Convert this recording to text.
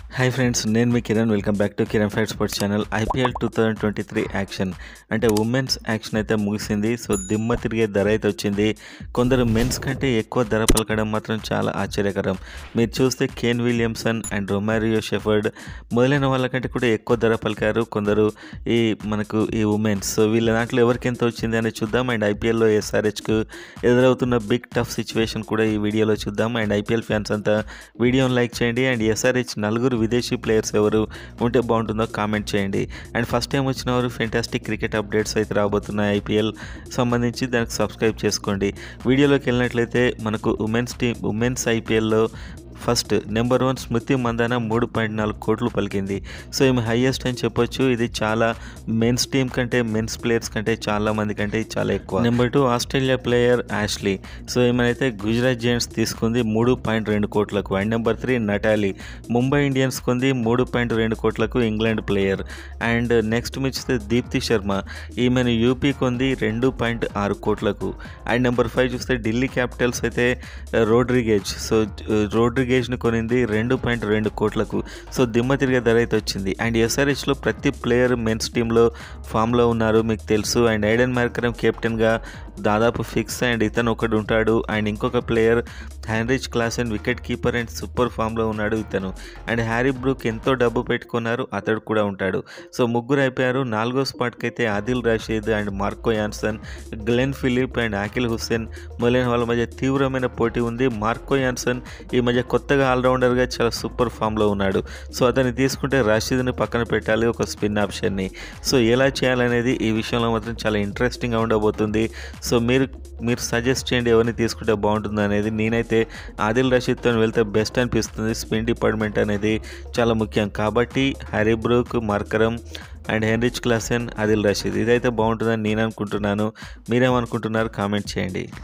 hi friends నేను మీ Kiran welcome back to Kiran fight sports channel IPL two thousand twenty three auction అంటే women's auction అయితే ముగిసింది so దిమ్మ తిరిగే ధర అయితే వచ్చింది కొందరు మెన్స్ కంటే ఎక్కువ ధర పలకడం మాత్రం చాలా ఆశ్చర్యకరం మీరు చూస్తే Kane Williamson and Romario Shepherd మొదలైన వాళ్ళకంటే కూడా ఎక్కువ ధర పలికారు కొందరు ఈ మనకు ఈ ఉమెన్స్ సో వీళ్ళ దాంట్లో ఎవరికి ఎంత వచ్చింది అనేది చూద్దాం అండ్ ఐపీఎల్లో ఎస్ఆర్హెచ్కు ఎదురవుతున్న బిగ్ టఫ్ సిచ్యువేషన్ కూడా ఈ వీడియోలో చూద్దాం అండ్ ఐపీఎల్ ఫ్యాన్స్ అంతా వీడియోని లైక్ చేయండి అండ్ ఎస్ఆర్హెచ్ నలుగురు విదేశీ ప్లేయర్స్ ఎవరు ఉంటే బాగుంటుందో కామెంట్ చేయండి అండ్ ఫస్ట్ టైం వచ్చిన వారు ఫెంటాస్టిక్ క్రికెట్ అప్డేట్స్ అయితే రాబోతున్నాయి ఐపీఎల్ సంబంధించి దానికి సబ్స్క్రైబ్ చేసుకోండి వీడియోలోకి వెళ్ళినట్లయితే మనకు ఉమెన్స్ టీమ్ ఉమెన్స్ ఐపీఎల్లో first number one Smriti Mandhana మూడు పాయింట్ నాలుగు కోట్లు పలికింది సో ఈమె హైయెస్ట్ అని చెప్పొచ్చు ఇది చాలా మెన్స్ టీమ్ కంటే మెన్స్ ప్లేయర్స్ కంటే చాలా మంది కంటే ఇది చాలా ఎక్కువ number two Australia player Ashleigh so ఈమెనైతే గుజరాత్ జైంట్స్ తీసుకుంది మూడు పాయింట్ రెండు కోట్లకు and number three Natalie Mumbai Indians కొంది మూడు పాయింట్ రెండు కోట్లకు ఇంగ్లాండ్ ప్లేయర్ అండ్ నెక్స్ట్ మీరు చూస్తే దీప్తి శర్మ ఈమెను యూపీ కొంది రెండు పాయింట్ ఆరు కోట్లకు అండ్ నెంబర్ ఫైవ్ చూస్తే ఢిల్లీ క్యాపిటల్స్ అయితే రోడ్రిగేజ్ సో రోడ్రిగేజ్ని కొనింది రెండు పాయింట్ రెండు కోట్లకు సో దిమ్మ తిరిగే ధర అయితే వచ్చింది అండ్ ఎస్ఆర్హెచ్లో ప్రతి ప్లేయర్ మెన్స్ టీంలో ఫామ్లో ఉన్నారు మీకు తెలుసు అండ్ ఐడెన్ మార్కరం కెప్టెన్గా దాదాపు ఫిక్స్ అండ్ ఇతను ఒకడు ఉంటాడు అండ్ ఇంకొక player Heinrich Klaasen and wicket keeper and super ఫామ్లో ఉన్నాడు ఇతను అండ్ హ్యారీ బ్రూక్ ఎంతో డబ్బు పెట్టుకున్నారు అతడు కూడా ఉంటాడు సో ముగ్గురు అయిపోయారు నాలుగో స్పాట్కి అయితే Adil Rashid and Marco Jansen Glenn Phillips and Akeal Hosein మొదలైన వాళ్ళ మధ్య తీవ్రమైన పోటీ ఉంది మార్కో యాన్సన్ ఈ మధ్య కొత్తగా ఆల్రౌండర్గా చాలా సూపర్ ఫామ్లో ఉన్నాడు సో అతన్ని తీసుకుంటే రషీద్ని పక్కన పెట్టాలి ఒక స్పిన్ ఆప్షన్ని సో ఎలా చేయాలనేది ఈ విషయంలో మాత్రం చాలా ఇంట్రెస్టింగ్గా ఉండబోతుంది సో మీరు మీరు సజెస్ట్ చేయండి ఎవరిని తీసుకుంటే బాగుంటుంది అనేది నేనైతే ఆదిల్ రషీద్తో వెళ్తే బెస్ట్ అనిపిస్తుంది స్పిన్ డిపార్ట్మెంట్ అనేది చాలా ముఖ్యం కాబట్టి Harry Brook Markram and Heinrich Klaasen Adil Rashid ఇదైతే బాగుంటుందని నేను అనుకుంటున్నాను మీరేమనుకుంటున్నారు కామెంట్ చేయండి